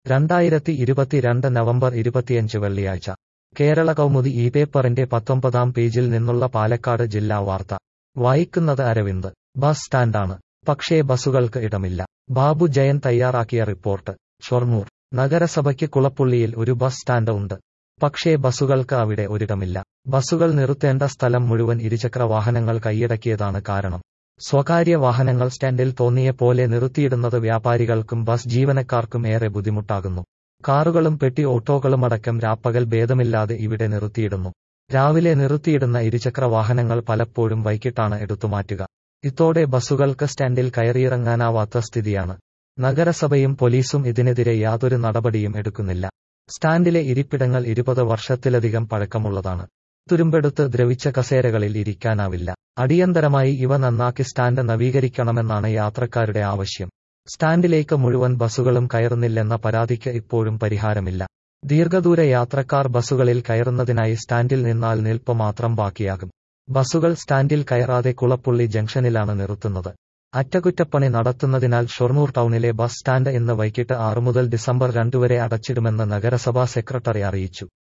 രണ്ടായിരത്തി ഇരുപത്തിരണ്ട് നവംബർ ഇരുപത്തിയഞ്ച് വെള്ളിയാഴ്ച കേരള കൗമുദി ഈ പേപ്പറിന്റെ പത്തൊമ്പതാം പേജിൽ നിന്നുള്ള പാലക്കാട് ജില്ലാ വാർത്ത വായിക്കുന്നത് അരവിന്ദ് ബസ് സ്റ്റാൻഡാണ് പക്ഷേ ബസുകൾക്ക് ഇടമില്ല ബാബു ജയൻ തയ്യാറാക്കിയ റിപ്പോർട്ട് ഷൊർണൂർ നഗരസഭയ്ക്ക് കുളപ്പുള്ളിയിൽ ഒരു ബസ് സ്റ്റാൻഡ് ഉണ്ട് പക്ഷേ ബസുകൾക്ക് അവിടെ ഒരിടമില്ല ബസുകൾ നിർത്തേണ്ട സ്ഥലം മുഴുവൻ ഇരുചക്ര വാഹനങ്ങൾ കൈയടക്കിയതാണ് കാരണം സ്വകാര്യ വാഹനങ്ങൾ സ്റ്റാൻഡിൽ തോന്നിയ പോലെ നിർത്തിയിടുന്നത് വ്യാപാരികൾക്കും ബസ് ജീവനക്കാർക്കും ഏറെ ബുദ്ധിമുട്ടാകുന്നു കാറുകളും പെട്ടി ഓട്ടോകളുമടക്കം രാപ്പകൽ ഭേദമില്ലാതെ ഇവിടെ നിർത്തിയിടുന്നു രാവിലെ നിർത്തിയിടുന്ന ഇരുചക്ര വാഹനങ്ങൾ പലപ്പോഴും വൈകിട്ടാണ് എടുത്തുമാറ്റുക ഇതോടെ ബസുകൾക്ക് സ്റ്റാൻഡിൽ കയറിയിറങ്ങാനാവാത്ത സ്ഥിതിയാണ് നഗരസഭയും പോലീസും ഇതിനെതിരെ യാതൊരു നടപടിയും എടുക്കുന്നില്ല സ്റ്റാൻഡിലെ ഇരിപ്പിടങ്ങൾ ഇരുപത് വർഷത്തിലധികം പഴക്കമുള്ളതാണ് തുരുമ്പെടുത്ത് ദ്രവിച്ച കസേരകളിൽ ഇരിക്കാനാവില്ല അടിയന്തരമായി ഇവ നന്നാക്കി സ്റ്റാൻഡ് നവീകരിക്കണമെന്നാണ് യാത്രക്കാരുടെ ആവശ്യം സ്റ്റാൻഡിലേക്ക് മുഴുവൻ ബസുകളും കയറുന്നില്ലെന്ന പരാതിക്ക് ഇപ്പോഴും പരിഹാരമില്ല ദീർഘദൂര യാത്രക്കാർ ബസുകളിൽ കയറുന്നതിനായി സ്റ്റാൻഡിൽ നിന്നാൽ നിൽപ്പ് മാത്രം ബാക്കിയാകും ബസുകൾ സ്റ്റാൻഡിൽ കയറാതെ കുളപ്പുള്ളി ജംഗ്ഷനിലാണ് നിർത്തുന്നത് അറ്റകുറ്റപ്പണി നടത്തുന്നതിനാൽ ഷൊർണൂർ ടൗണിലെ ബസ് സ്റ്റാൻഡ് ഇന്ന് വൈകിട്ട് ആറു മുതൽ ഡിസംബർ രണ്ടു വരെ അടച്ചിടുമെന്ന് നഗരസഭാ സെക്രട്ടറി അറിയിച്ചു